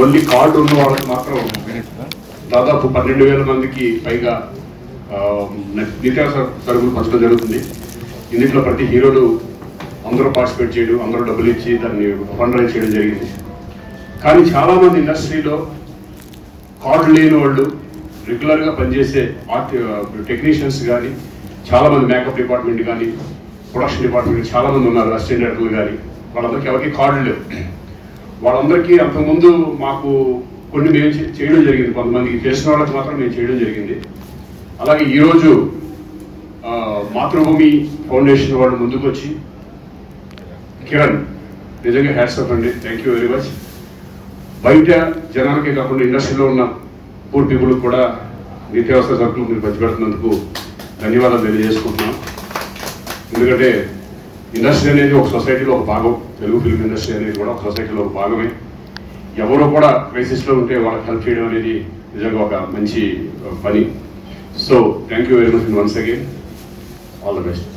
only card ఉన్న వాళ్ళకి మాత్రం దాదాపు పన్నెండు వేల మందికి పైగా ఆ, నిత్యావసర సరుకులు పంచడం జరుగుతుంది ఇందులో ప్రతి హీరోలు అందరూ పార్టిసిపేట్ చేయడం అందరూ డబ్బులు ఇచ్చి దాన్ని ఫండ్ రైజ్ చేయడం జరిగింది కానీ చాలామంది ఇండస్ట్రీలో కార్డు లేని వాళ్ళు రెగ్యులర్గా పనిచేసే ఆర్ట్ టెక్నీషియన్స్ కానీ చాలామంది మేకప్ డిపార్ట్మెంట్ కానీ ప్రొడక్షన్ డిపార్ట్మెంట్ చాలామంది ఉన్నారు అసిస్టెంట్ డైరెక్టర్లు కానీ వాళ్ళందరికీ ఎవరికి కార్డు లేవు వాళ్ళందరికీ అంతకుముందు మాకు కొన్ని మేము చే- చేయడం జరిగింది కొంతమందికి తెలిసిన వాళ్ళకి మాత్రం మేము చేయడం జరిగింది అలాగే ఈరోజు ఆ, మాతృభూమి ఫౌండేషన్ వాళ్ళు ముందుకు వచ్చి కిరణ్ నిజంగా హ్యాట్స్ ఆఫ్ అండి థ్యాంక్ యూ వెరీ మచ్ బయట జనాలకే కాకుండా ఇండస్ట్రీలో ఉన్న పూర్ పీపుల్ కూడా నిత్యావసర సరుకులు మీరు పంచిపెడుతున్నందుకు ధన్యవాదాలు తెలియజేసుకుంటున్నాం ఎందుకంటే ఇండస్ట్రీ అనేది ఒక సొసైటీలో ఒక భాగం తెలుగు ఫిల్మ్ ఇండస్ట్రీ అనేది కూడా ఒక సొసైటీలో ఒక భాగమే ఎవరు కూడా క్రైసిస్లో ఉంటే వాళ్ళకి హెల్ప్ చేయడం అనేది నిజంగా ఒక మంచి ఆ, పని so thank you very much once again all the best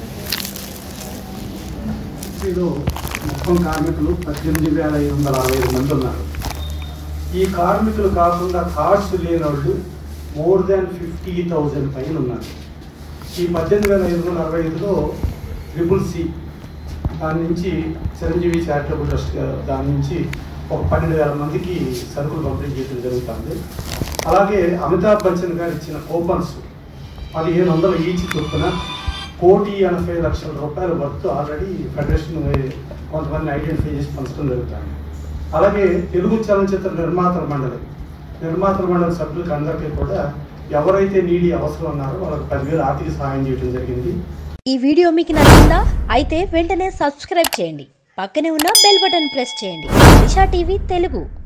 ఇండస్ట్రీలో మొత్తం కార్మికులు పద్దెనిమిది వేల ఐదు వందల అరవై ఐదు మంది ఉన్నారు ఈ కార్మికులు కాకుండా కార్డ్స్ లేని వాళ్ళు మోర్ దాన్ ఫిఫ్టీ థౌజండ్ పైన ఉన్నారు ఈ పద్దెనిమిది వేల ఐదు వందల అరవై ఐదులో ట్రిపుల్ సి దాని నుంచి చిరంజీవి చారిటబుల్ ట్రస్ట్ గారు దాని నుంచి ఒక పన్నెండు వేల మందికి సరుకులు పంపిణీ చేయడం జరుగుతుంది అలాగే అమితాబ్ బచ్చన్ గారు ఇచ్చిన కూపన్స్ పదిహేను వందల ఈచ్ చొప్పున కోటి ఎనభై లక్షల రూపాయల వర్త్ ఆల్రెడీ ఫెడరేషన్ కొంతమంది ఐడెంటిఫై చేసి పంచడం జరుగుతుంది అలాగే తెలుగు చలనచిత్ర నిర్మాతల మండలి నిర్మాతల మండలి సభ్యులకు అందరికీ కూడా ఎవరైతే నీడి అవసరం ఉన్నారో వాళ్ళకి పదివేలు ఆర్థిక సహాయం చేయడం జరిగింది ఈ వీడియో మీకు నచ్చిందా అయితే వెంటనే సబ్స్క్రైబ్ చేయండి పక్కనే ఉన్న బెల్ బటన్ ప్రెస్ చేయండి దిశా టీవీ తెలుగు